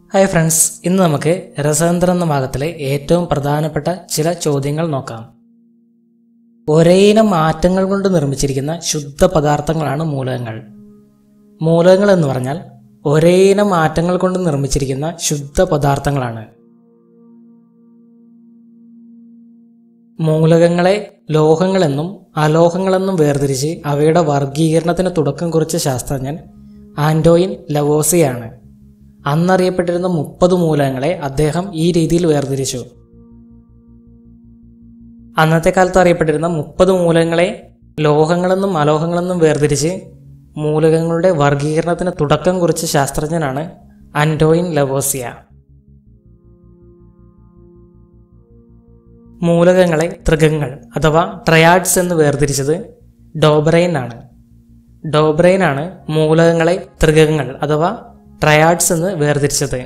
hi friends ഇന്ന് നമുക്ക് രസതന്ത്രം എന്ന ഭാഗത്തിലെ ഏറ്റവും പ്രധാനപ്പെട്ട ചില ചോദ്യങ്ങൾ നോക്കാം ഒരേ ഇനം ആറ്റങ്ങൾ കൊണ്ട് നിർമ്മിച്ചിരിക്കുന്ന ശുദ്ധ പദാർത്ഥങ്ങളാണ് മൂലകങ്ങൾ മൂലകങ്ങൾ എന്ന് പറഞ്ഞാൽ ഒരേ ഇനം ആറ്റങ്ങൾ കൊണ്ട് നിർമ്മിച്ചിരിക്കുന്ന ശുദ്ധ പദാർത്ഥങ്ങളാണ് മൂലകങ്ങളെ ലോഹങ്ങളെന്നും അലോഹങ്ങളെന്നും വേർതിരിച്ച് അവയുടെ വർഗീകരണത്തിന് തുടക്കം കുറിച്ച ശാസ്ത്രജ്ഞൻ ആൻഡോയിൻ ലവോസിയാണ് അന്നറിയപ്പെട്ടിരുന്ന മുപ്പത് മൂലകങ്ങളെ അദ്ദേഹം ഈ രീതിയിൽ വേർതിരിച്ചു അന്നത്തെ കാലത്ത് അറിയപ്പെട്ടിരുന്ന മുപ്പത് മൂലകങ്ങളെ ലോഹങ്ങളെന്നും അലോഹങ്ങളെന്നും വേർതിരിച്ച് മൂലകങ്ങളുടെ വർഗീകരണത്തിന് തുടക്കം കുറിച്ച ശാസ്ത്രജ്ഞനാണ് അൻഡോയിൻ ലവോസിയ മൂലകങ്ങളെ ത്രികങ്ങൾ അഥവാ ട്രയാഡ്സ് എന്ന് വേർതിരിച്ചത് ഡോബ്രൈൻ ആണ് ഡോബ്രൈൻ ആണ് മൂലകങ്ങളെ ത്രികങ്ങൾ അഥവാ ട്രയാഡ്സ് എന്ന് വേർതിരിച്ചത്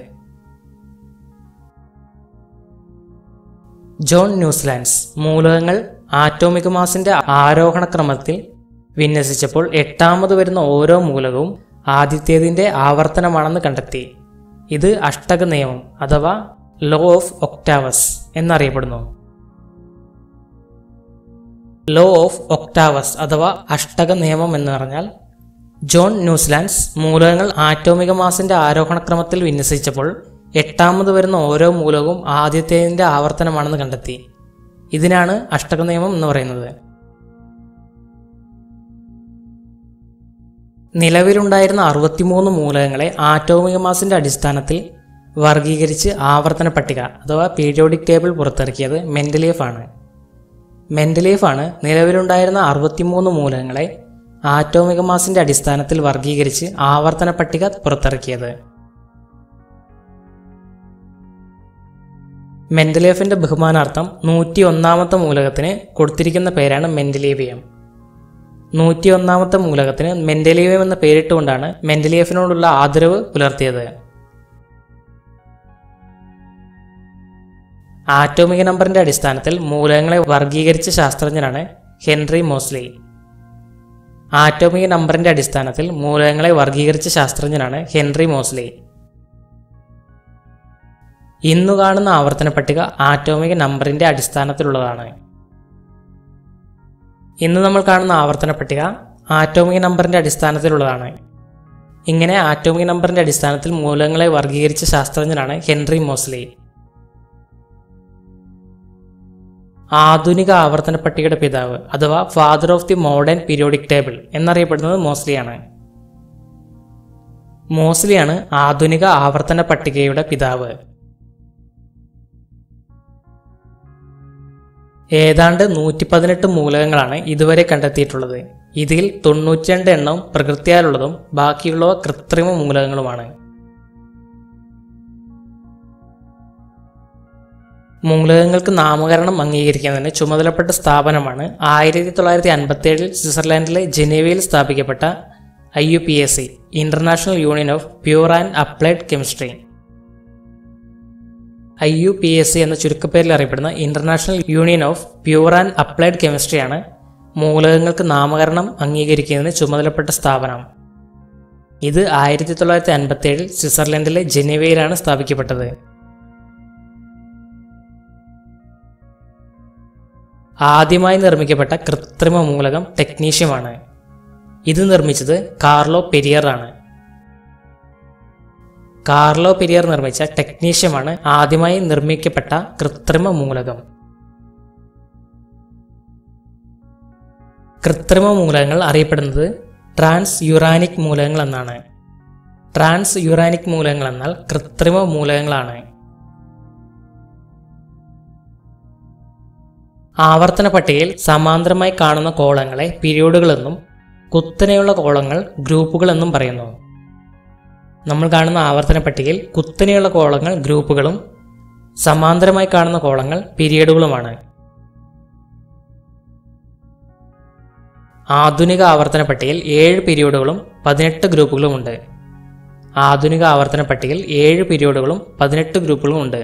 ജോൺ ന്യൂസിലാൻഡ്സ് മൂലകങ്ങൾ ആറ്റോമിക് മാസിന്റെ ആരോഹണ ക്രമത്തിൽ വിന്യസിച്ചപ്പോൾ എട്ടാമത് വരുന്ന ഓരോ മൂലകവും ആദ്യത്തേതിന്റെ ആവർത്തനമാണെന്ന് കണ്ടെത്തി ഇത് അഷ്ടക നിയമം അഥവാ ലോ ഓഫ് ഒക്ടാവസ് എന്നറിയപ്പെടുന്നു ലോ ഓഫ് ഒക്ടാവസ് അഥവാ അഷ്ടക നിയമം എന്ന് പറഞ്ഞാൽ ജോൺ ന്യൂസിലാൻഡ്സ് മൂലകങ്ങൾ ആറ്റോമിക മാസിന്റെ ആരോഹണക്രമത്തിൽ വിന്യസിച്ചപ്പോൾ എട്ടാമത് വരുന്ന ഓരോ മൂലകവും ആദ്യത്തേതിന്റെ ആവർത്തനമാണെന്ന് കണ്ടെത്തി ഇതിനാണ് അഷ്ടക നിയമം എന്ന് പറയുന്നത് നിലവിലുണ്ടായിരുന്ന അറുപത്തിമൂന്ന് മൂലകങ്ങളെ ആറ്റോമിക മാസിന്റെ അടിസ്ഥാനത്തിൽ വർഗീകരിച്ച് ആവർത്തന പട്ടിക അഥവാ പീരിയോഡിക് ടേബിൾ പുറത്തിറക്കിയത് മെന്റലീഫ് ആണ് മെന്റലീഫ് ആണ് നിലവിലുണ്ടായിരുന്ന അറുപത്തിമൂന്ന് മൂലകങ്ങളെ ആറ്റോമിക മാസിന്റെ അടിസ്ഥാനത്തിൽ വർഗീകരിച്ച് ആവർത്തന പട്ടിക പുറത്തിറക്കിയത് മെന്റലേഫിന്റെ ബഹുമാനാർത്ഥം നൂറ്റി ഒന്നാമത്തെ മൂലകത്തിന് കൊടുത്തിരിക്കുന്ന പേരാണ് മെന്റലീവിയം നൂറ്റി ഒന്നാമത്തെ മൂലകത്തിന് മെന്റലീവിയം എന്ന പേരിട്ടുകൊണ്ടാണ് മെന്റലിയഫിനോടുള്ള ആദരവ് പുലർത്തിയത് ആറ്റോമിക നമ്പറിന്റെ അടിസ്ഥാനത്തിൽ മൂലകങ്ങളെ വർഗീകരിച്ച ശാസ്ത്രജ്ഞനാണ് ഹെൻറി മോസ്ലി ആറ്റോമിക നമ്പറിന്റെ അടിസ്ഥാനത്തിൽ മൂലകങ്ങളെ വർഗീകരിച്ച ശാസ്ത്രജ്ഞനാണ് ഹെൻറി മോസ്ലി ഇന്നു കാണുന്ന ആവർത്തന പട്ടിക ആറ്റോമിക നമ്പറിന്റെ അടിസ്ഥാനത്തിലുള്ളതാണ് ഇന്ന് നമ്മൾ കാണുന്ന ആവർത്തന പട്ടിക ആറ്റോമിക നമ്പറിന്റെ അടിസ്ഥാനത്തിലുള്ളതാണ് ഇങ്ങനെ ആറ്റോമിക നമ്പറിന്റെ അടിസ്ഥാനത്തിൽ മൂലകങ്ങളെ വർഗീകരിച്ച ശാസ്ത്രജ്ഞനാണ് ഹെൻറി മോസ്ലി ആധുനിക ആവർത്തന പട്ടികയുടെ പിതാവ് അഥവാ father of the modern periodic table എന്നറിയപ്പെടുന്നത് മോസ്ലിയാണ് മോസ്ലിയാണ് ആധുനിക ആവർത്തന പട്ടികയുടെ പിതാവ് ഏതാണ്ട് നൂറ്റി പതിനെട്ട് മൂലകങ്ങളാണ് ഇതുവരെ കണ്ടെത്തിയിട്ടുള്ളത് ഇതിൽ തൊണ്ണൂറ്റിരണ്ട് എണ്ണവും പ്രകൃതിയാലുള്ളതും ബാക്കിയുള്ളവ കൃത്രിമ മൂലകങ്ങളുമാണ് മൂലകങ്ങൾക്ക് നാമകരണം അംഗീകരിക്കുന്നതിന് ചുമതലപ്പെട്ട സ്ഥാപനമാണ് ആയിരത്തി തൊള്ളായിരത്തി അൻപത്തി ഏഴിൽ സ്വിറ്റ്സർലാൻഡിലെ ജനീവയിൽ സ്ഥാപിക്കപ്പെട്ട I U P S C International Union of Pure and Applied Chemistry I U P S C എന്ന ചുരുക്കപ്പേരിൽ അറിയപ്പെടുന്ന International Union of Pure and Applied കെമിസ്ട്രിയാണ് മൂലകങ്ങൾക്ക് നാമകരണം അംഗീകരിക്കുന്നതിന് ചുമതലപ്പെട്ട സ്ഥാപനം ഇത് ആയിരത്തി തൊള്ളായിരത്തി അൻപത്തി ഏഴിൽ സ്വിറ്റ്സർലൻഡിലെ ജനീവയിലാണ് സ്ഥാപിക്കപ്പെട്ടത് ആദ്യമായി നിർമ്മിക്കപ്പെട്ട കൃത്രിമ മൂലകം ടെക്നീഷ്യമാണ് ഇത് നിർമ്മിച്ചത് കാർലോ പെരിയർ ആണ് കാർലോ പെരിയർ നിർമ്മിച്ച ടെക്നീഷ്യമാണ് ആദ്യമായി നിർമ്മിക്കപ്പെട്ട കൃത്രിമ മൂലകം കൃത്രിമ മൂലകങ്ങൾ അറിയപ്പെടുന്നത് ട്രാൻസ് യുറാനിക് മൂലകങ്ങൾ എന്നാണ് ട്രാൻസ് യുറാനിക് മൂലകങ്ങൾ എന്നാൽ കൃത്രിമ മൂലകങ്ങളാണ് ആവർത്തന പട്ടികയിൽ സമാന്തരമായി കാണുന്ന കോളങ്ങളെ പീരിയോഡുകളെന്നും കുത്തനെയുള്ള കോളങ്ങൾ ഗ്രൂപ്പുകളെന്നും പറയുന്നു നമ്മൾ കാണുന്ന ആവർത്തന പട്ടികയിൽ കുത്തനെയുള്ള കോളങ്ങൾ ഗ്രൂപ്പുകളും സമാന്തരമായി കാണുന്ന കോളങ്ങൾ പീരിയഡുകളുമാണ് ആധുനിക ആവർത്തന പട്ടികയിൽ ഏഴ് പീരിയോഡുകളും പതിനെട്ട് ഗ്രൂപ്പുകളും ഉണ്ട് ആധുനിക ആവർത്തന പട്ടികയിൽ ഏഴ് പീരിയോഡുകളും പതിനെട്ട് ഗ്രൂപ്പുകളും ഉണ്ട്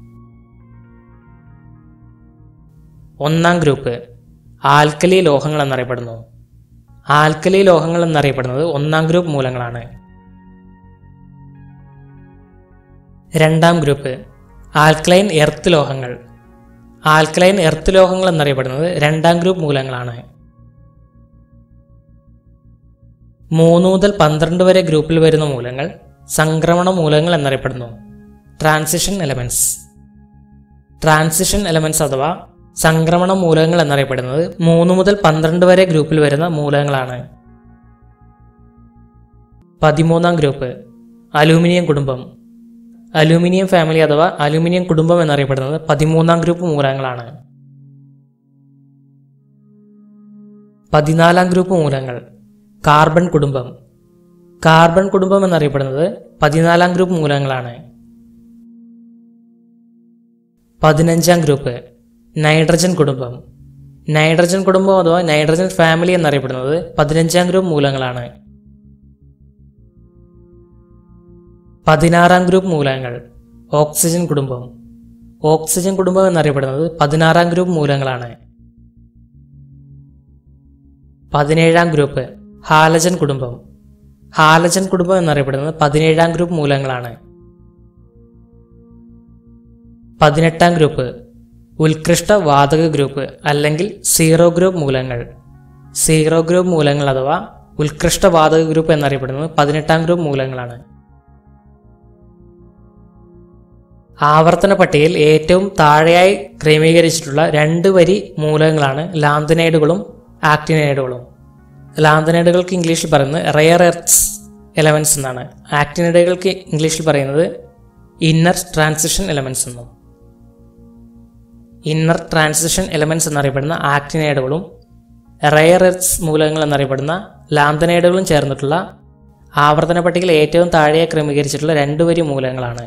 ഒന്നാം ഗ്രൂപ്പ് ആൽക്കലി ലോഹങ്ങൾ എന്നറിയപ്പെടുന്നു ആൽക്കലി ലോഹങ്ങൾ എന്നറിയപ്പെടുന്നത് ഒന്നാം ഗ്രൂപ്പ് മൂലങ്ങളാണ് രണ്ടാം ഗ്രൂപ്പ് ആൽക്കലൈൻ എർത്ത് ലോഹങ്ങൾ ആൽക്കലൈൻ എർത്ത് ലോഹങ്ങൾ എന്നറിയപ്പെടുന്നത് രണ്ടാം ഗ്രൂപ്പ് മൂലകങ്ങളാണ് മൂന്ന് മുതൽ പന്ത്രണ്ട് വരെ ഗ്രൂപ്പിൽ വരുന്ന മൂലങ്ങൾ സംക്രമണ മൂലകങ്ങൾ എന്നറിയപ്പെടുന്നു ട്രാൻസിഷൻ എലമെന്റ്സ് ട്രാൻസിഷൻ എലമെന്റ്സ് അഥവാ സംക്രമണ മൂലകങ്ങൾ എന്നറിയപ്പെടുന്നത് മൂന്ന് മുതൽ പന്ത്രണ്ട് വരെ ഗ്രൂപ്പിൽ വരുന്ന മൂലകങ്ങളാണ് പതിമൂന്നാം ഗ്രൂപ്പ് അലൂമിനിയം കുടുംബം അലൂമിനിയം ഫാമിലി അഥവാ അലൂമിനിയം കുടുംബം എന്നറിയപ്പെടുന്നത് പതിമൂന്നാം ഗ്രൂപ്പ് മൂലകങ്ങളാണ് പതിനാലാം ഗ്രൂപ്പ് മൂലകങ്ങൾ കാർബൺ കുടുംബം കാർബൺ കുടുംബം എന്നറിയപ്പെടുന്നത് പതിനാലാം ഗ്രൂപ്പ് മൂലകങ്ങളാണ് പതിനഞ്ചാം ഗ്രൂപ്പ് നൈട്രജൻ കുടുംബം നൈട്രജൻ കുടുംബം അഥവാ നൈട്രജൻ ഫാമിലി എന്നറിയപ്പെടുന്നത് പതിനഞ്ചാം ഗ്രൂപ്പ് മൂലകങ്ങളാണ് പതിനാറാം ഗ്രൂപ്പ് മൂലകങ്ങൾ ഓക്സിജൻ കുടുംബം ഓക്സിജൻ കുടുംബം എന്നറിയപ്പെടുന്നത് പതിനാറാം ഗ്രൂപ്പ് മൂലകങ്ങളാണ് പതിനേഴാം ഗ്രൂപ്പ് ഹാലജൻ കുടുംബം ഹാലജൻ കുടുംബം എന്നറിയപ്പെടുന്നത് പതിനേഴാം ഗ്രൂപ്പ് മൂലകങ്ങളാണ് പതിനെട്ടാം ഗ്രൂപ്പ് ഉത്കൃഷ്ട വാതക ഗ്രൂപ്പ് അല്ലെങ്കിൽ സീറോ ഗ്രൂപ്പ് മൂലകങ്ങൾ സീറോ ഗ്രൂപ്പ് മൂലകങ്ങൾ അഥവാ ഉത്കൃഷ്ട വാതക ഗ്രൂപ്പ് എന്നറിയപ്പെടുന്നത് പതിനെട്ടാം ഗ്രൂപ്പ് മൂലകങ്ങളാണ് ആവർത്തന പട്ടികയിൽ ഏറ്റവും താഴെയായി ക്രമീകരിച്ചിട്ടുള്ള രണ്ട് വരി മൂലകങ്ങളാണ് ലാന്തനൈഡുകളും ആക്ടിനൈഡുകളും ലാന്തനൈഡുകൾക്ക് ഇംഗ്ലീഷിൽ പറയുന്നത് റെയർ എർത്ത്സ് എലമെന്റ്സ് എന്നാണ് ആക്ടിനൈഡുകൾക്ക് ഇംഗ്ലീഷിൽ പറയുന്നത് ഇന്നർ ട്രാൻസിഷൻ എലമെന്റ്സ് എന്നും ഇന്നർ ട്രാൻസിഷൻ എലമെന്റ്സ് എന്നറിയപ്പെടുന്ന ആക്ടിനൈഡുകളും റെയർ എർത്ത്സ് മൂലകങ്ങൾ എന്നറിയപ്പെടുന്ന ലാന്തനൈഡുകളും ചേർന്നിട്ടുള്ള ആവർത്തന പട്ടികയിൽ ഏറ്റവും താഴെയായി ക്രമീകരിച്ചിട്ടുള്ള രണ്ട് വരി മൂലകങ്ങളാണ്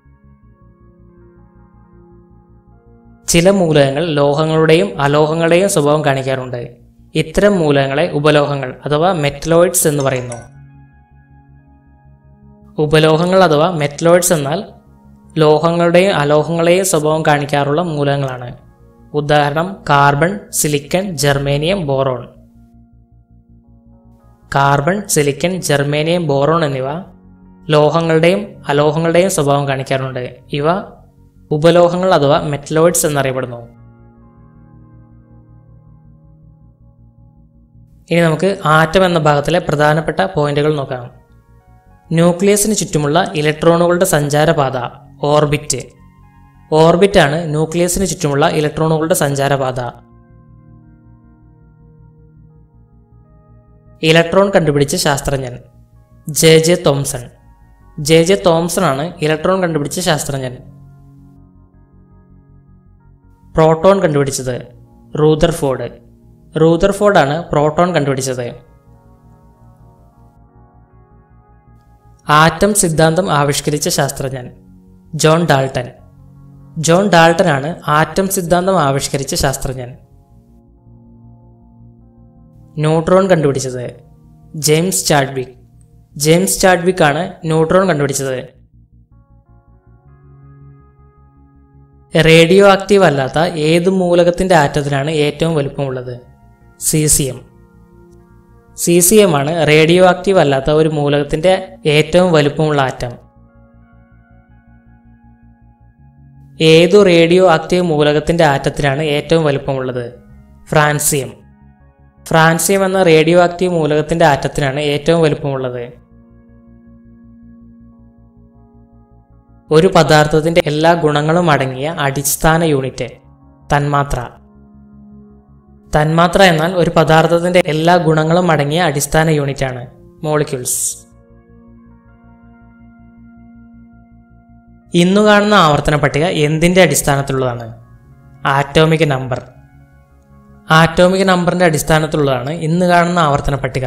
ചില മൂലകങ്ങൾ ലോഹങ്ങളുടെയും അലോഹങ്ങളുടെയും സ്വഭാവം കാണിക്കാറുണ്ട് ഇത്തരം മൂലകങ്ങളെ ഉപലോഹങ്ങൾ അഥവാ മെറ്റലോയിഡ്സ് എന്ന് പറയുന്നു ഉപലോഹങ്ങൾ അഥവാ മെറ്റലോയിഡ്സ് എന്നാൽ ലോഹങ്ങളുടെയും അലോഹങ്ങളുടെയും സ്വഭാവം കാണിക്കാറുള്ള മൂലകങ്ങളാണ് ഉദാഹരണം carbon silicon germanium boron carbon silicon germanium boron എന്നിവ ലോഹങ്ങളുടെയും അലോഹങ്ങളുടെയും സ്വഭാവം കാണിക്കാറുണ്ട് ഇവ ഉപലോഹങ്ങൾ അഥവാ മെറ്റലോയിഡ്സ് എന്നറിയപ്പെടുന്നു ഇനി നമുക്ക് ആറ്റം എന്ന ഭാഗത്തിലെ പ്രധാനപ്പെട്ട പോയിന്റുകൾ നോക്കാം ന്യൂക്ലിയസിന് ചുറ്റുമുള്ള ഇലക്ട്രോണുകളുടെ സഞ്ചാരപാത ഓർബിറ്റ് ഓർബിറ്റ് ആണ് ന്യൂക്ലിയസിന് ചുറ്റുമുള്ള ഇലക്ട്രോണുകളുടെ സഞ്ചാരപാത ഇലക്ട്രോൺ കണ്ടുപിടിച്ച ശാസ്ത്രജ്ഞൻ J J Thomson J J Thomson ആണ് ഇലക്ട്രോൺ കണ്ടുപിടിച്ച ശാസ്ത്രജ്ഞൻ പ്രോട്ടോൺ കണ്ടുപിടിച്ചത് റൂദർഫോർഡ് റൂദർഫോർഡ് ആണ് പ്രോട്ടോൺ കണ്ടുപിടിച്ചത് ആറ്റം സിദ്ധാന്തം ആവിഷ്കരിച്ച ശാസ്ത്രജ്ഞൻ ജോൺ ഡാൾട്ടൻ ജോൺ ഡാൾട്ടൻ ആണ് ആറ്റം സിദ്ധാന്തം ആവിഷ്കരിച്ച ശാസ്ത്രജ്ഞൻ ന്യൂട്രോൺ കണ്ടുപിടിച്ചത് ജെയിംസ് ചാഡ്വിക് ജെയിംസ് ചാഡ്വിക് ആണ് ന്യൂട്രോൺ കണ്ടുപിടിച്ചത് റേഡിയോ ആക്റ്റീവ് അല്ലാത്ത ഏത് മൂലകത്തിന്റെ ആറ്റത്തിനാണ് ഏറ്റവും വലുപ്പമുള്ളത് സീസിയം സീസിയം ആണ് റേഡിയോ ആക്റ്റീവ് അല്ലാത്ത ഒരു മൂലകത്തിന്റെ ഏറ്റവും വലുപ്പമുള്ള ആറ്റം ഏതു റേഡിയോ ആക്റ്റീവ് മൂലകത്തിന്റെ ആറ്റത്തിനാണ് ഏറ്റവും വലുപ്പമുള്ളത് ഫ്രാൻസിയം ഫ്രാൻസിയം എന്ന റേഡിയോ ആക്റ്റീവ് മൂലകത്തിന്റെ ആറ്റത്തിനാണ് ഏറ്റവും വലുപ്പമുള്ളത് ഒരു പദാർത്ഥത്തിന്റെ എല്ലാ ഗുണങ്ങളും അടങ്ങിയ അടിസ്ഥാന യൂണിറ്റ് തന്മാത്ര തന്മാത്ര എന്നാൽ ഒരു പദാർത്ഥത്തിന്റെ എല്ലാ ഗുണങ്ങളും അടങ്ങിയ അടിസ്ഥാന യൂണിറ്റ് ആണ് മോളിക്യൂൾസ് ഇന്നു കാണുന്ന ആവർത്തന പട്ടിക എന്തിന്റെ അടിസ്ഥാനത്തിലുള്ളതാണ് ആറ്റോമിക് നമ്പർ ആറ്റോമിക് നമ്പറിന്റെ അടിസ്ഥാനത്തിലുള്ളതാണ് ഇന്ന് കാണുന്ന ആവർത്തന പട്ടിക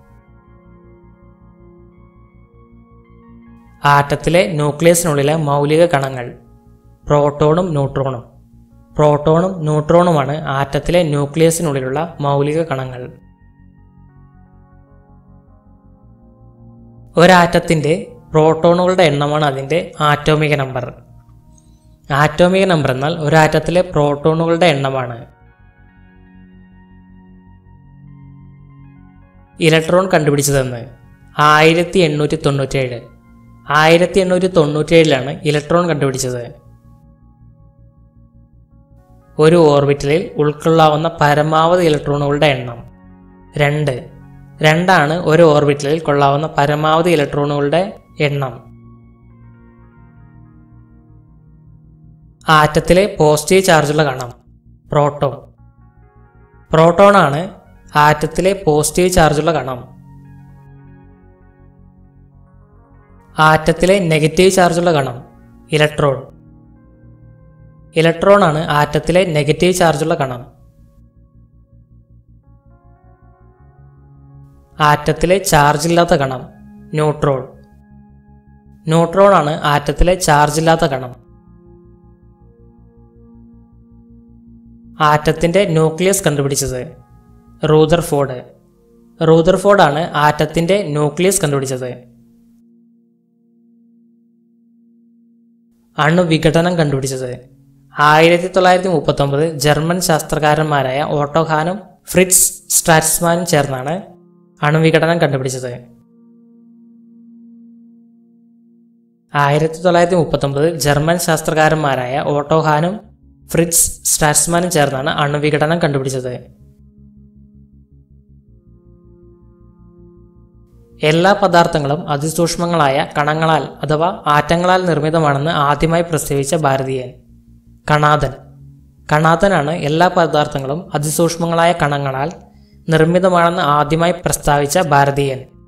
ആറ്റത്തിലെ ന്യൂക്ലിയസിനുള്ളിലെ മൗലിക കണങ്ങൾ പ്രോട്ടോണും ന്യൂട്രോണും പ്രോട്ടോണും ന്യൂട്രോണുമാണ് ആറ്റത്തിലെ ന്യൂക്ലിയസിനുള്ളിലുള്ള മൗലിക കണങ്ങൾ ഒരാറ്റത്തിന്റെ പ്രോട്ടോണുകളുടെ എണ്ണമാണ് അതിൻ്റെ ആറ്റോമിക നമ്പർ ആറ്റോമിക നമ്പർ എന്നാൽ ഒരാറ്റത്തിലെ പ്രോട്ടോണുകളുടെ എണ്ണമാണ് ഇലക്ട്രോൺ കണ്ടുപിടിച്ചതെന്ന് ആയിരത്തി എണ്ണൂറ്റി തൊണ്ണൂറ്റേഴ് ആയിരത്തി എണ്ണൂറ്റി തൊണ്ണൂറ്റിയേഴിലാണ് ഇലക്ട്രോൺ കണ്ടുപിടിച്ചത് ഒരു ഓർബിറ്റലിൽ ഉൾക്കൊള്ളാവുന്ന പരമാവധി ഇലക്ട്രോണുകളുടെ എണ്ണം രണ്ട് രണ്ടാണ് ഒരു ഓർബിറ്റലിൽ കൊള്ളാവുന്ന പരമാവധി ഇലക്ട്രോണുകളുടെ എണ്ണം ആറ്റത്തിലെ പോസിറ്റീവ് ചാർജുള്ള കണം പ്രോട്ടോൺ പ്രോട്ടോണാണ് ആറ്റത്തിലെ പോസിറ്റീവ് ചാർജുള്ള കണം ആറ്റത്തിലെ നെഗറ്റീവ് ചാർജുള്ള കണം ഇലക്ട്രോൺ ഇലക്ട്രോൺ ആണ് ആറ്റത്തിലെ നെഗറ്റീവ് ചാർജുള്ള കണം ആറ്റത്തിലെ ചാർജ് ഇല്ലാത്ത കണം ന്യൂട്രോൺ ന്യൂട്രോൺ ആണ് ആറ്റത്തിലെ ചാർജ് ഇല്ലാത്ത കണം ആറ്റത്തിന്റെ ന്യൂക്ലിയസ് കണ്ടുപിടിച്ചത് റൂദർഫോർഡ് റൂദർഫോർഡ് ആണ് ആറ്റത്തിന്റെ ന്യൂക്ലിയസ് കണ്ടുപിടിച്ചത് അണുവിഘടനം കണ്ടുപിടിച്ചത് ആയിരത്തി തൊള്ളായിരത്തി മുപ്പത്തൊമ്പത് ജർമ്മൻ ശാസ്ത്രകാരന്മാരായ ഓട്ടോഹാനും ഫ്രിറ്റ്സ് സ്ട്രാറ്റ്സ്മാനും ചേർന്നാണ് അണുവിഘടനം കണ്ടുപിടിച്ചത് ആയിരത്തി തൊള്ളായിരത്തി മുപ്പത്തൊമ്പത് ജർമ്മൻ ശാസ്ത്രകാരന്മാരായ ഓട്ടോഹാനും ഫ്രിറ്റ്സ് സ്ട്രാറ്റ്സ്മാനും ചേർന്നാണ് അണുവിഘടനം കണ്ടുപിടിച്ചത് എല്ലാ പദാർത്ഥങ്ങളും അതിസൂക്ഷ്മങ്ങളായ കണങ്ങളാൽ അഥവാ ആറ്റങ്ങളാൽ നിർമ്മിതമാണെന്ന് ആദ്യമായി പ്രസ്താവിച്ച ഭാരതീയൻ കണാദൻ കണാദനാണ് എല്ലാ പദാർത്ഥങ്ങളും അതിസൂക്ഷ്മങ്ങളായ കണങ്ങളാൽ നിർമ്മിതമാണെന്ന് ആദ്യമായി പ്രസ്താവിച്ച ഭാരതീയൻ